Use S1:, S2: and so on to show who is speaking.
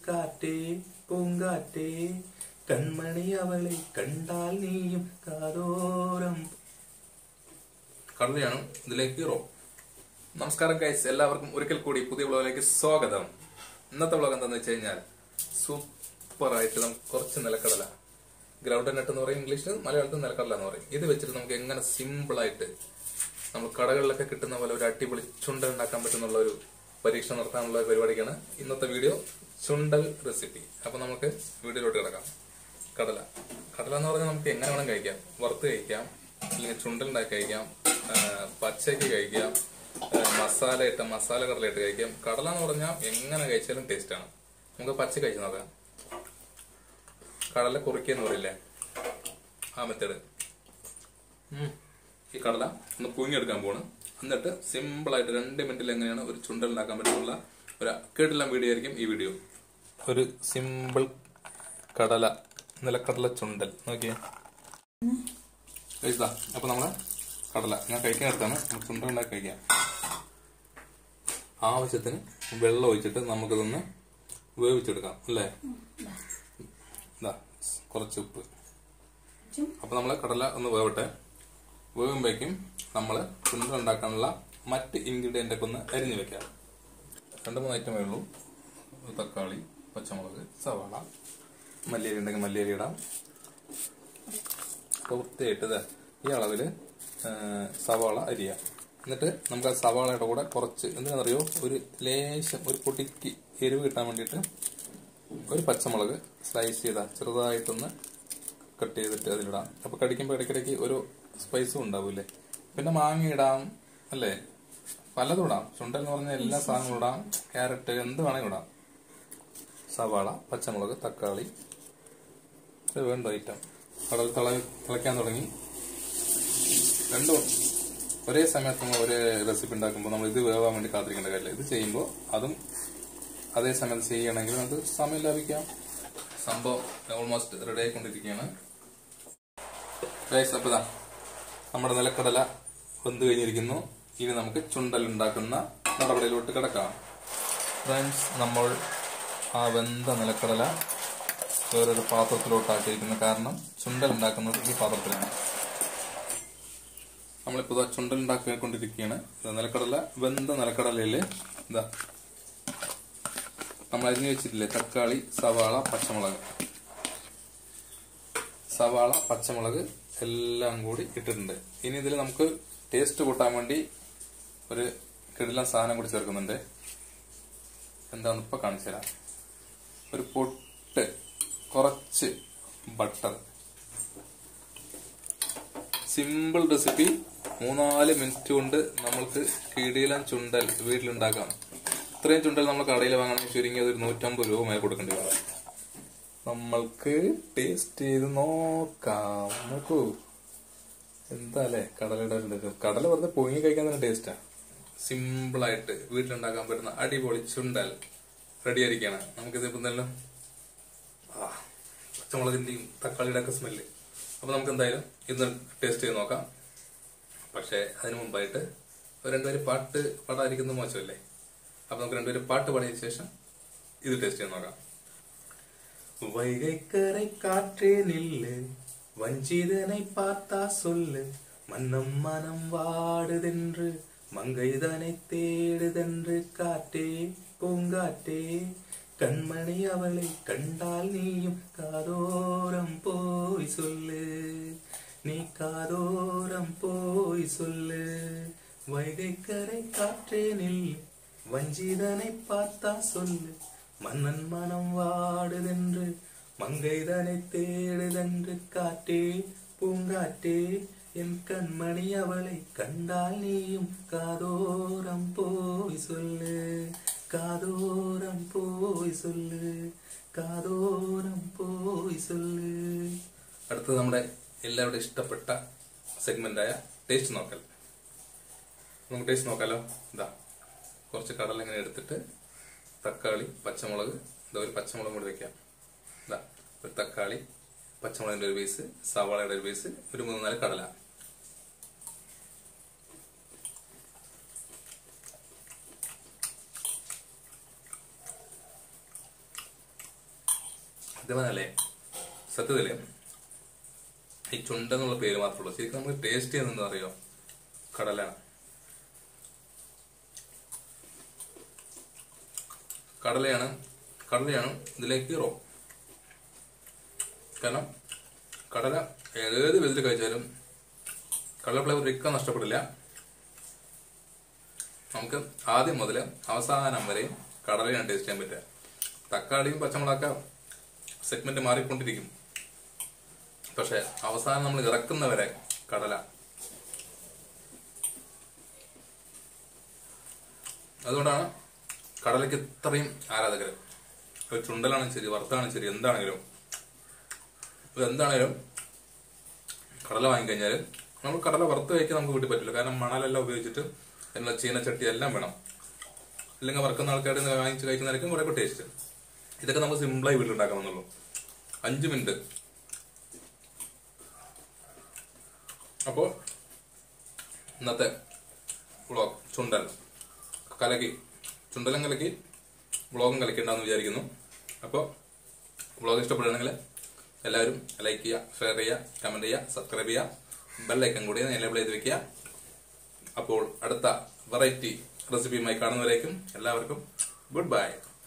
S1: കാറ്റേ പൂങ്കാറ്റേ കൺമണി അവളെ കണ്ടാൽ നീയും കാതോരം കടലയാണ് ഇതിലേക്ക് ഹീറോ നമസ്കാരം ഗൈസ് എല്ലാവർക്കും ഒരിക്കൽ കൂടി പുതിയ വ്ളോഗിലേക്ക് സ്വാഗതം ഇന്നത്തെ വ്ളോഗ് എന്താന്ന് വെച്ച് കഴിഞ്ഞാൽ സൂപ്പർ ആയിട്ട് നമുക്ക് കുറച്ച് നിലക്കടല ഗ്രൗണ്ട് നട്ട് എന്ന് പറയും ഇംഗ്ലീഷിൽ മലയാളത്തിൽ നിലക്കടല എന്ന് പറയും ഇത് വെച്ചിട്ട് നമുക്ക് എങ്ങനെ സിമ്പിൾ ആയിട്ട് നമ്മൾ കടകളിലൊക്കെ കിട്ടുന്ന പോലെ ഒരു അടിപൊളി ചുണ്ടൽ ഉണ്ടാക്കാൻ പറ്റുന്നുള്ള ഒരു പരീക്ഷണം നടത്താനുള്ള ഒരു പരിപാടിക്കാണ് ഇന്നത്തെ വീഡിയോ ചുണ്ടൽ റെസിപ്പി അപ്പൊ നമുക്ക് വീഡിയോയിലോട്ട് കിടക്കാം കടല കടല എന്ന് പറഞ്ഞാൽ നമുക്ക് എങ്ങനെ വേണം കഴിക്കാം വറുത്ത് കഴിക്കാം അല്ലെങ്കിൽ ചുണ്ടൽ ഉണ്ടാക്കി കഴിക്കാം ആ, പച്ചയ്ക്ക് കഴിക്കാം ആ, മസാല ഇട്ട മസാല കടല ഇട്ട് കഴിക്കാം കടല എന്ന് പറഞ്ഞാൽ എങ്ങനെ കഴിച്ചാലും ടേസ്റ്റ് ആണ് നമുക്ക് പച്ച കഴിച്ച് നോക്കാം കടല കുറിക്കുക എന്ന് പറയില്ലേ ആ മെത്തേഡ് ഈ കടല ഒന്ന് പുഴുങ്ങിയെടുക്കാൻ പോണ് എന്നിട്ട് സിമ്പിൾ ആയിട്ട് രണ്ട് മിനിറ്റിൽ എങ്ങനെയാണ് ഒരു ചുണ്ടൽ ഉണ്ടാക്കാൻ പറ്റുന്നുള്ള ഒരു കേട്ടില്ല വീഡിയോ ആയിരിക്കും ഈ വീഡിയോ ഒരു സിമ്പിൾ കടല നിലക്കടല ചുണ്ടൽ നോക്കിയേ കഴിച്ചതാ അപ്പൊ നമ്മള് കടല ഞാൻ കഴിക്കാൻ എടുത്താണ് നമുക്ക് ചുണ്ടൽ ഉണ്ടാക്കി കഴിക്കാം ആവശ്യത്തിന് വെള്ളം ഒഴിച്ചിട്ട് നമുക്കിതൊന്ന് വേവിച്ചെടുക്കാം അല്ലേ ഇതാ കുറച്ച് ഉപ്പ് അപ്പൊ നമ്മള് കടല ഒന്ന് വേവട്ടെ വേവുമ്പോഴേക്കും നമ്മള് ചുണ്ടൽ ഉണ്ടാക്കാനുള്ള മറ്റ് ഇൻഗ്രീഡിയന്റ് ഒക്കെ ഒന്ന് അരിഞ്ഞു വെക്കാം രണ്ട് മൂന്ന് ഐറ്റമേ ഉള്ളൂ തക്കാളി പച്ചമുളക് സവാള മല്ലിയരി ഉണ്ടെങ്കിൽ മല്ലിയരി ഇടാം അപ്പൊ വൃത്തിയായിട്ട് ദേ ഈ അളവില് ആ, സവാള അരിയാം എന്നിട്ട് നമുക്ക് ആ സവാളയുടെ കൂടെ കുറച്ച് എന്തിനാണെന്നറിയോ ഒരു ലേശം ഒരു പൊടിക്ക് എരിവ് കിട്ടാൻ വേണ്ടിയിട്ട് ഒരു പച്ചമുളക് സ്ലൈസ് ചെയ്താ ചെറുതായിട്ടൊന്ന് കട്ട് ചെയ്തിട്ട് അതിലിടാം അപ്പൊ കടിക്കുമ്പോൾ ഇടയ്ക്കിടയ്ക്ക് ഒരു സ്പൈസും ഉണ്ടാവൂലേ പിന്നെ മാങ്ങ ഇടാം അല്ലേ പലതും ഇടാം ചുണ്ടൽ എന്ന് പറഞ്ഞ എല്ലാ സാധനങ്ങളും ഇടാം ക്യാരറ്റ് എന്ത് വേണമെങ്കിലും ഇടാം സവാള പച്ചമുളക് തക്കാളി ഇത് വേണ്ട ഐറ്റം കടൽ തിള തിളയ്ക്കാൻ തുടങ്ങി രണ്ടും ഒരേ സമയത്ത് നമ്മൾ ഒരേ റെസിപ്പി ഉണ്ടാക്കുമ്പോൾ നമ്മൾ ഇത് വേവാൻ വേണ്ടി കാത്തിരിക്കേണ്ട കാര്യമില്ല ഇത് ചെയ്യുമ്പോൾ അതും അതേ സമയത്ത് ചെയ്യണമെങ്കിൽ നമുക്ക് സമയം ലാഭിക്കാം സംഭവം ഓൾമോസ്റ്റ് റെഡി ആയിക്കൊണ്ടിരിക്കുകയാണ് ഗൈസ് അപ്പോൾ ദാ നമ്മുടെ നിലക്കടല വെന്ത് കഴിഞ്ഞിരിക്കുന്നു ഇനി നമുക്ക് ചുണ്ടൽ ഉണ്ടാക്കുന്ന നടപടിയിലോട്ട് കിടക്കാം ഫ്രണ്ട്സ് നമ്മൾ ആ വെന്ത നിലക്കടല വേറൊരു പാത്രത്തിലോട്ടാക്കിയിരിക്കുന്നു കാരണം ചുണ്ടൽ ഉണ്ടാക്കുന്നത് ഈ പാത്രത്തിലാണ് നമ്മളിപ്പോ ഇതാ ചുണ്ടൽ ഉണ്ടാക്കിക്കൊണ്ടിരിക്കുകയാണ് ഇത് നിലക്കടല വെന്ത നിലക്കടലയില് ഇതാ നമ്മൾ അരിഞ്ഞു വെച്ചിട്ടില്ലേ തക്കാളി സവാള പച്ചമുളക് സവാള പച്ചമുളക് എല്ലാം കൂടി ഇട്ടിട്ടുണ്ട് ഇനി ഇതിൽ നമുക്ക് ടേസ്റ്റ് കൂട്ടാൻ വേണ്ടി ഒരു കിടിലൻ സാധനം കൂടി ചേർക്കുന്നുണ്ട് എന്താന്ന് ഇപ്പൊ കാണിച്ചു തരാം ഒരു പൊട്ട് കുറച്ച് ബട്ടർ സിമ്പിൾ റെസിപ്പി മൂന്നാല് മിനിറ്റ് കൊണ്ട് നമ്മൾക്ക് കിടിലൻ ചുണ്ടൽ വീട്ടിലുണ്ടാക്കാം ഇത്രയും ചുണ്ടൽ നമ്മൾ കടയിൽ വാങ്ങണമെങ്കിൽ ചുരുങ്ങിയത് ഒരു നൂറ്റമ്പത് രൂപ മേലെ കൊടുക്കേണ്ടി വരും നമ്മൾക്ക് ടേസ്റ്റ് ചെയ്ത് നോക്കാം നോക്കൂ എന്താ അല്ലേ കടലയുടെ ഒരു ഇത്? കടല വെറുതെ പൊങ്ങി കഴിക്കാൻ തന്നെ ടേസ്റ്റാ സിമ്പിൾ ആയിട്ട് വീട്ടിലുണ്ടാക്കാൻ പറ്റുന്ന അടിപൊളി ചുണ്ടൽ റെഡി ആയിരിക്കാണ് നമുക്കിത് ഇപ്പം തന്നെ ആ പച്ചമുളകിന്റെയും തക്കാളിയുടെ ഒക്കെ സ്മെല്ല് അപ്പൊ നമുക്ക് എന്തായാലും ഇന്ന് ടേസ്റ്റ് ചെയ്ത് നോക്കാം പക്ഷെ അതിനു മുമ്പായിട്ട് ഒരു രണ്ടുപേര് പാട്ട് പാടാതിരിക്കുന്നത് മോശമല്ലേ അപ്പൊ നമുക്ക് രണ്ടുപേര് പാട്ട് പാടിയതിനു ശേഷം ഇത് ടേസ്റ്റ് ചെയ്ത് നോക്കാം வைகைக்கரை காற்றே நில்லு வஞ்சிதனை பார்த்தா சொல்லு மன்னம் மனம் வாடுதென்று மங்கைதனை தேடுதென்று காற்றே பூங்காற்றே கண்மணி அவளை கண்டால் நீயும் காதோரம் போய் சொல்லு நீ காதோரம் போய் சொல்லு வைகைக்கரை காற்றே நில்லு வஞ்சிதனை பார்த்தா சொல்லு மன்னன் மனம் வாடுதென்று மங்கைதனை தேடுதென்று காற்றே பூங்காற்றே என் கண்மணி அவளை கண்டால் நீயும் காதோரம் போய் சொல்லு காதோரம் போய் சொல்லு കാതോരം പോയി സൊല്ല് അടുത്തത് നമ്മുടെ എല്ലാവരുടെയും ഇഷ്ടപ്പെട്ട സെഗ്മെന്റായ ടേസ്റ്റ് നോക്കൽ നമുക്ക് ടേസ്റ്റ് നോക്കാലോ ഇതാ കുറച്ച് കടല ഇങ്ങനെ എടുത്തിട്ട് തക്കാളി പച്ചമുളക് ഇതാ ഒരു പച്ചമുളക് കൂടി വെക്കാം ഇതാ ഒരു തക്കാളി പച്ചമുളകിന്റെ ഒരു പീസ് സവാളയുടെ ഒരു പീസ് ഒരു മൂന്ന് നാല് കടല ഇതേപോലെ സത്യത്തില് ഈ ചുണ്ടെന്നുള്ള പേര് മാത്രമേ ഉള്ളൂ ശരിക്കും നമുക്ക് ടേസ്റ്റ് ചെയ്യുന്നത് അറിയോ കടല കടലയാണ് കടലയാണ് ഇതിലേക്ക് ഹീറോ കാരണം കടല ഏത് വിധത്തിൽ കഴിച്ചാലും കടല ഫ്ലേവർ ഒരിക്കലും നഷ്ടപ്പെടില്ല നമുക്ക് ആദ്യം മുതൽ അവസാനം വരെ കടലയാണ് ടേസ്റ്റ് ചെയ്യാൻ പറ്റുക തക്കാളിയും പച്ചമുളകൊക്കെ സെഗ്മെന്റ് മാറിക്കൊണ്ടിരിക്കും പക്ഷെ അവസാനം നമ്മൾ ഇറക്കുന്നവരെ കടല അതുകൊണ്ടാണ് കടലയ്ക്ക് ഇത്രയും ആരാധകർ ഒരു ചുണ്ടലാണെങ്കിലും ശരി വറുത്താണെങ്കിലും ശരി എന്താണെങ്കിലും ഇത് എന്താണെങ്കിലും കടല വാങ്ങിക്കഴിഞ്ഞാൽ നമ്മൾ കടല വറുത്ത് കഴിക്കാൻ നമുക്ക് വീട്ടിൽ പറ്റില്ല കാരണം മണലെല്ലാം ഉപയോഗിച്ചിട്ട് എന്നുള്ള ചീനച്ചട്ടി എല്ലാം വേണം ഇല്ലെങ്കിൽ വറുക്കുന്ന ആൾക്കാരുടെ നിന്ന് വാങ്ങിച്ച് കഴിക്കുന്നതായിരിക്കും കുറെ ടേസ്റ്റ് ഇതൊക്കെ നമുക്ക് സിമ്പിളായി വീട്ടിലുണ്ടാക്കാമെന്നുള്ളൂ അഞ്ച് മിനിറ്റ് അപ്പോൾ ഇന്നത്തെ വ്ളോഗ് ചുണ്ടൽ കലക്കി ചുണ്ടലും കലക്കി വ്ളോഗും കലക്കിണ്ടാന്ന് വിചാരിക്കുന്നു അപ്പോൾ വ്ളോഗ് ഇഷ്ടപ്പെടുകയാണെങ്കിൽ എല്ലാവരും ലൈക്ക് ചെയ്യുക ഷെയർ ചെയ്യുക കമന്റ് ചെയ്യുക സബ്സ്ക്രൈബ് ചെയ്യുക ബെല്ലൈക്കൻ കൂടി എനേബിൾ ചെയ്ത് വെക്കുക അപ്പോൾ അടുത്ത വെറൈറ്റി റെസിപ്പിയുമായി കാണുന്നവരേക്കും എല്ലാവർക്കും ഗുഡ് ബൈ